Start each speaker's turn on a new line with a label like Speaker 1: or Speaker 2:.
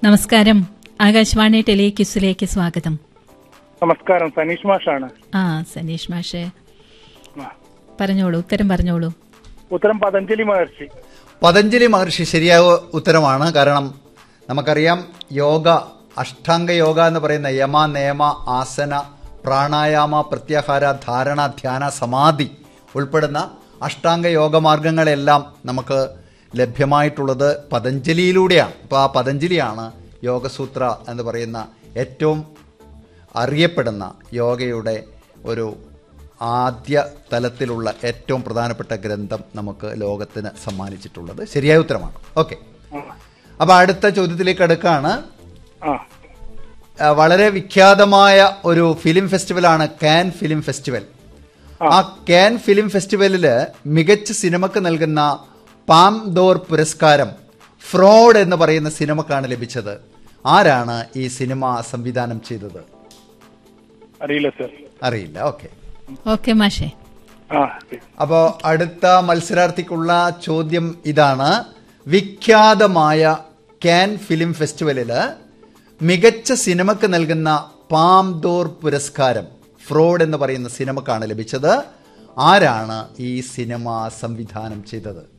Speaker 1: നമസ്കാരം ആകാശവാണി ടെലിക്യൂസിലേക്ക് സ്വാഗതം
Speaker 2: നമസ്കാരം സനീഷ് മാഷാണ്
Speaker 1: ആ സനീഷ് മാഷെ
Speaker 2: ആ.
Speaker 1: പറഞ്ഞോളൂ ഉത്തരം പറഞ്ഞോളൂ
Speaker 2: ഉത്തരം പതഞ്ജലി മഹർഷി
Speaker 3: പതഞ്ജലി മഹർഷി ശരിയായ ഉത്തരമാണ് കാരണം നമുക്കറിയാം യോഗ അഷ്ടാംഗ യോഗ എന്ന് പറയുന്ന യമ നേമ ആസന പ്രാണായാമ പ്രത്യാഹാര ധാരണ ധ്യാന സമാധി ഉൾപ്പെടുന്ന അഷ്ടാംഗ യോഗമാർഗങ്ങളെല്ലാം നമുക്ക് ലഭ്യമായിട്ടുള്ളത് പതഞ്ജലിയിലൂടെയാണ് അപ്പോൾ ആ പതഞ്ജലിയാണ് യോഗസൂത്ര എന്ന് പറയുന്ന ഏറ്റവും അറിയപ്പെടുന്ന യോഗയുടെ ഒരു ആദ്യ തലത്തിലുള്ള ഏറ്റവും പ്രധാനപ്പെട്ട ഗ്രന്ഥം നമുക്ക് ലോകത്തിന് സമ്മാനിച്ചിട്ടുള്ളത് ശരിയായ ഉത്തരമാണ് ഓക്കെ അപ്പോൾ അടുത്ത ചോദ്യത്തിലേക്ക് അടുക്കാണ്
Speaker 2: ആ
Speaker 3: ആ, വളരെ വിഖ്യാതമായ ഒരു ഫിലിം ഫെസ്റ്റിവലാണ് കാൻ ഫിലിം ഫെസ്റ്റിവൽ ആ കാൻ ഫിലിം ഫെസ്റ്റിവലിൽ മികച്ച സിനിമക്ക് നൽകുന്ന പാം ദോർ പുരസ്കാരം ഫ്രോഡ് എന്ന് പറയുന്ന സിനിമക്കാണ് ലഭിച്ചത് ആരാണ് ഈ സിനിമ സംവിധാനം ചെയ്തത്
Speaker 2: അറിയില്ല സർ
Speaker 3: അറിയില്ല ഓക്കെ
Speaker 1: ഓക്കെ മാഷെ
Speaker 2: ആ
Speaker 3: അപ്പോൾ അടുത്ത മത്സരാർത്ഥിക്കുള്ള ചോദ്യം ഇതാണ് വിഖ്യാതമായ കാൻ ഫിലിം ഫെസ്റ്റിവലിൽ മികച്ച സിനിമക്ക് നൽകുന്ന പാം ദോർ പുരസ്കാരം ഫ്രോഡ് എന്ന് പറയുന്ന സിനിമക്കാണ് ലഭിച്ചത് ആരാണ് ഈ സിനിമ സംവിധാനം ചെയ്തത്